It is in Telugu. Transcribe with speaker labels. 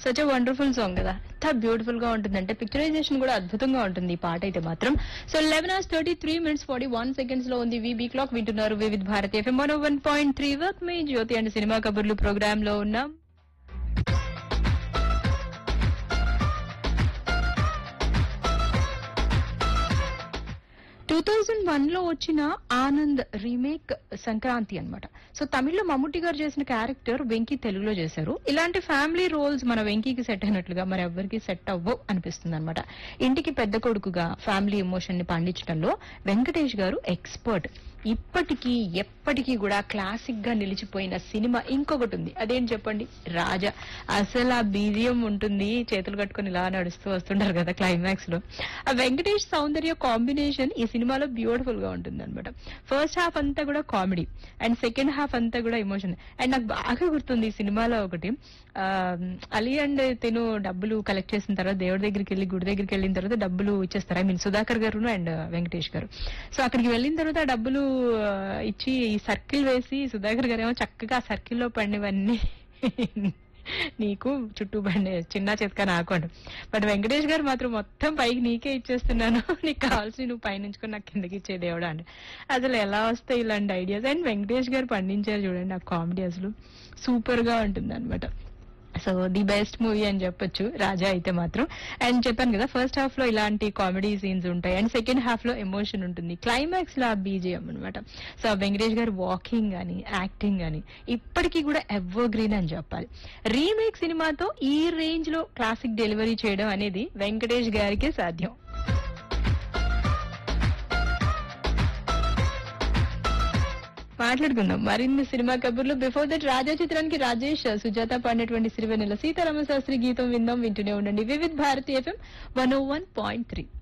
Speaker 1: సచ్ వండర్ఫుల్ సాంగ్ కదా ఎంత బ్యూటిఫుల్ గా ఉంటుంది అంటే పిక్చరైజేషన్ కూడా అద్భుతంగా ఉంటుంది ఈ పాట అయితే మాత్రం so eleven hours thirty three minutes forty one seconds లో ఉంది వీబీ క్లాక్ వింటున్నారు Vividh Bharati FM one one point three వర్క్ మీ జ్యోతి అండ్ సినిమా కబుర్లు ప్రోగ్రామ్ లో ఉన్నాం టూ థౌజండ్ వన్ లో వచ్చిన ఆనంద్ రీమేక్ సంక్రాంతి అన్నమాట సో తమిళ్లో మమ్ముట్టి గారు చేసిన క్యారెక్టర్ వెంకీ తెలుగులో చేశారు ఇలాంటి ఫ్యామిలీ రోల్స్ మన వెంకీకి సెట్ అయినట్లుగా మరి ఎవ్వరికి సెట్ అవ్వవు అనిపిస్తుంది అనమాట ఇంటికి పెద్ద కొడుకుగా ఫ్యామిలీ ఎమోషన్ ని పండించడంలో వెంకటేష్ గారు ఎక్స్పర్ట్ ఇప్పటికీ ఎప్పటికీ కూడా క్లాసిక్ గా నిలిచిపోయిన సినిమా ఇంకొకటి ఉంది అదేంటి చెప్పండి రాజా అసలు ఆ బీజియం ఉంటుంది చేతులు కట్టుకొని ఇలా నడుస్తూ వస్తుంటారు కదా క్లైమాక్స్ లో ఆ వెంకటేష్ సౌందర్య కాంబినేషన్ ఈ సినిమాలో బ్యూటిఫుల్ గా ఉంటుంది అనమాట ఫస్ట్ హాఫ్ అంతా కూడా కామెడీ అండ్ సెకండ్ హాఫ్ అంతా కూడా ఎమోషన్ అండ్ నాకు బాగా గుర్తుంది ఈ సినిమాలో ఒకటి ఆ, అలీ అండ్ తిను డబ్బులు కలెక్ట్ చేసిన తర్వాత దేవుడి దగ్గరికి వెళ్ళి గుడి దగ్గరికి వెళ్ళిన తర్వాత డబ్బులు ఇచ్చేస్తారు ఐ మీన్ సుధాకర్ గారు అండ్ వెంకటేష్ గారు సో అక్కడికి వెళ్ళిన తర్వాత ఆ డబ్బులు ఆ, ఇచ్చి ఈ సర్కిల్ వేసి సుధాకర్ గారు ఏమో చక్కగా ఆ సర్కిల్ లో పడినవన్నీ నీకు చుట్టూ పడిన చిన్న చితక నాకు అంట బట్ వెంకటేష్ గారు మాత్రం మొత్తం పైకి నీకే ఇచ్చేస్తున్నాను నీకు కావాల్సి నువ్వు పైనుంచుకొని నాకు కిందకి ఇచ్చే దేవుడా అండి అసలు ఎలా వస్తాయి ఇలాంటి ఐడియాస్ అండ్ వెంకటేష్ గారు పండించారు చూడండి ఆ కామెడీ అసలు సూపర్ గా ఉంటుంది అనమాట సో ది బెస్ట్ మూవీ అని చెప్పొచ్చు రాజా అయితే మాత్రం అండ్ చెప్పాను కదా ఫస్ట్ హాఫ్ లో ఇలాంటి కామెడీ సీన్స్ ఉంటాయి అండ్ సెకండ్ హాఫ్ లో ఎమోషన్ ఉంటుంది క్లైమాక్స్ లో ఆ బీజిఎం అనమాట సో వెంకటేష్ గారు వాకింగ్ గాని యాక్టింగ్ గాని ఇప్పటికీ కూడా ఎవర్ గ్రీన్ అని చెప్పాలి రీమేక్ సినిమాతో ఈ రేంజ్ లో క్లాసిక్ డెలివరీ చేయడం అనేది వెంకటేష్ గారికే సాధ్యం మాట్లాడుకుందాం మరిన్ని సినిమా కబుర్లు బిఫోర్ దట్ రాజా చిత్రానికి రాజేష్ సుజాత పాడినటువంటి సిరివెన్నెల సీతారామ శాస్త్రి గీతం విందాం వింటూనే ఉండండి Vividh Bharati FM one O one point three